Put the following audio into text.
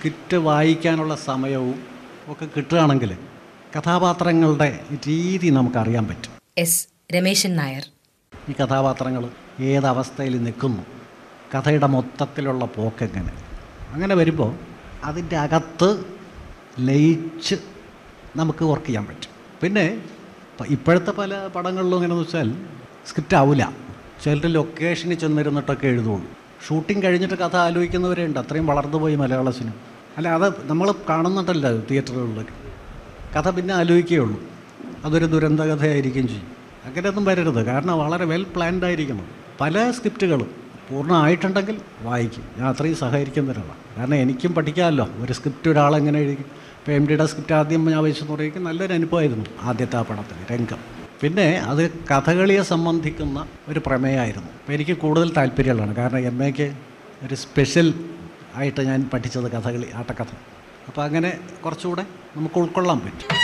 skit വായിക്കാനുള്ള സമയവും ഒക്കെ കിട്ടുകയാണെങ്കിൽ കഥാപാത്രങ്ങളുടെ രീതി നമുക്കറിയാൻ പറ്റും എസ് രമേശൻ നായർ ഈ കഥാപാത്രങ്ങൾ ഏതവസ്ഥയിൽ നിൽക്കുന്നു കഥയുടെ മൊത്തത്തിലുള്ള പോക്കെങ്ങനെ അങ്ങനെ വരുമ്പോൾ അതിൻ്റെ അകത്ത് ലയിച്ച് നമുക്ക് വർക്ക് ചെയ്യാൻ പറ്റും പിന്നെ ഇപ്പ- ഇപ്പോഴത്തെ പല പടങ്ങളിലും എങ്ങനെയെന്ന് വെച്ചാൽ സ്ക്രിപ്റ്റ് ആവില്ല ചിലർ ലൊക്കേഷനിൽ ചെന്നിരുന്നിട്ടൊക്കെ എഴുതുള്ളൂ ഷൂട്ടിംഗ് കഴിഞ്ഞിട്ട് കഥ ആലോചിക്കുന്നവരുണ്ട് അത്രയും വളർന്നു പോയി മലയാള സിനിമ അല്ല അത് നമ്മൾ കാണുന്നുണ്ടല്ലോ തിയേറ്ററുകളിലൊക്കെ കഥ പിന്നെ ആലോചിക്കുകയുള്ളൂ അതൊരു ദുരന്ത കഥയായിരിക്കും ചെയ്യും അങ്ങനെയൊന്നും വരരുത് കാരണം വളരെ വെൽ പ്ലാൻഡ് ആയിരിക്കണം പല സ്ക്രിപ്റ്റുകളും പൂർണ്ണമായിട്ടുണ്ടെങ്കിൽ വായിക്കും ഞാൻ അത്രയും സഹകരിക്കുന്ന ഒരാളാണ് കാരണം എനിക്കും പഠിക്കാമല്ലോ ഒരു സ്ക്രിപ്റ്റ് ഒരാളെങ്ങനെ എഴുതി ഇപ്പോൾ എം ഡിയുടെ സ്ക്രിപ്റ്റ് ആദ്യം ഞാൻ വായിച്ചു തുടങ്ങിയെങ്കിൽ നല്ലൊരു അനുഭവമായിരുന്നു ആദ്യത്തെ ആ പടത്തിൽ രംഗം പിന്നെ അത് കഥകളിയെ സംബന്ധിക്കുന്ന ഒരു പ്രമേയമായിരുന്നു അപ്പോൾ എനിക്ക് കൂടുതൽ താല്പര്യമുള്ളതാണ് കാരണം എം എക്ക് ഒരു സ്പെഷ്യൽ ആയിട്ട് ഞാൻ പഠിച്ചത് കഥകളി ആട്ടക്കഥ അപ്പോൾ അങ്ങനെ കുറച്ചുകൂടെ നമുക്ക് ഉൾക്കൊള്ളാൻ പറ്റും